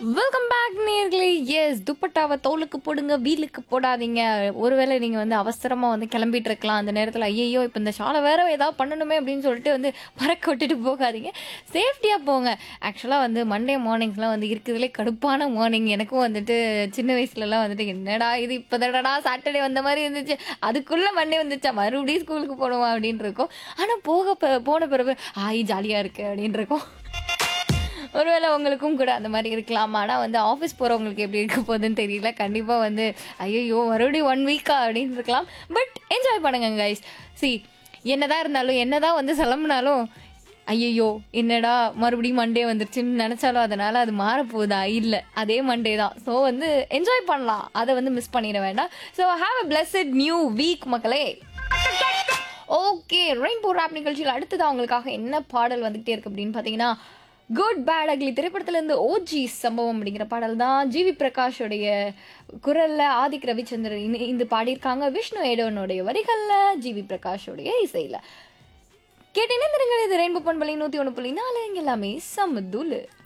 welcome back நேர்களே yes துப்பட்டாவை தோலுக்கு போடுங்க வீலுக்கு போடாதீங்க ஒருவேளை நீங்கள் வந்து அவசரமாக வந்து கிளம்பிட்டு இருக்கலாம் அந்த நேரத்தில் ஐயையோ இப்போ இந்த ஷாலை வேற ஏதாவது பண்ணணுமே அப்படின்னு சொல்லிட்டு வந்து பறக்க விட்டுட்டு போகாதீங்க சேஃப்டியாக போங்க ஆக்சுவலாக வந்து மண்டே மார்னிங்ஸ்லாம் வந்து இருக்கிறதுலே கடுப்பான மார்னிங் எனக்கும் வந்துட்டு சின்ன வயசுலலாம் வந்துட்டு என்னடா இது இப்போ தடடா சாட்டர்டே வந்த மாதிரி இருந்துச்சு அதுக்குள்ளே மண்டே வந்துச்சா மறுபடியும் ஸ்கூலுக்கு போகணுமா அப்படின்னு இருக்கும் ஆனால் போக ப- போன பிறகு ஆய் ஜாலியாக இருக்கு அப்படின்னு இருக்கும் ஒருவேளை உங்களுக்கும் கூட அந்த மாதிரி இருக்கலாம் ஆனால் வந்து ஆஃபீஸ் போகிறவங்களுக்கு எப்படி இருக்க போகுதுன்னு தெரியல கண்டிப்பாக வந்து ஐயோ மறுபடியும் ஒன் வீக்கா அப்படின்னு இருக்கலாம் பட் என்ஜாய் பண்ணுங்க கைஸ் சி என்னதான் இருந்தாலும் என்னதான் வந்து கிளம்புனாலும் ஐயோ என்னடா மறுபடியும் மண்டே வந்துருச்சுன்னு நினச்சாலும் அதனால் அது மாறப்போகுதா இல்லை அதே மண்டே தான் ஸோ வந்து என்ஜாய் பண்ணலாம் அதை வந்து மிஸ் பண்ணிட வேண்டாம் so have a blessed new week மக்களே ஓகே ரெயின்போ ராப் நிகழ்ச்சியில் அடுத்தது அவங்களுக்காக என்ன பாடல் வந்துகிட்டே இருக்கு அப்படின்னு பார்த்தீங்கன்னா குட் பேட் அக்லி திரைப்படத்திலேருந்து ஓஜி சம்பவம் அப்படிங்கிற பாடல் தான் ஜிவி பிரகாஷோடைய குரலில் ஆதிக் ரவிச்சந்திரன் இந்த- இந்த பாடியிருக்காங்க விஷ்ணு ஏடவனுடைய வரிகளில் ஜிவி பிரகாஷோடைய இசையில் கேட்டீங்கன்னா இது ரெயின்போ பண்பலை நூற்றி ஒன்று புள்ளி நாலு இங்க எல்லாமே சமதுலு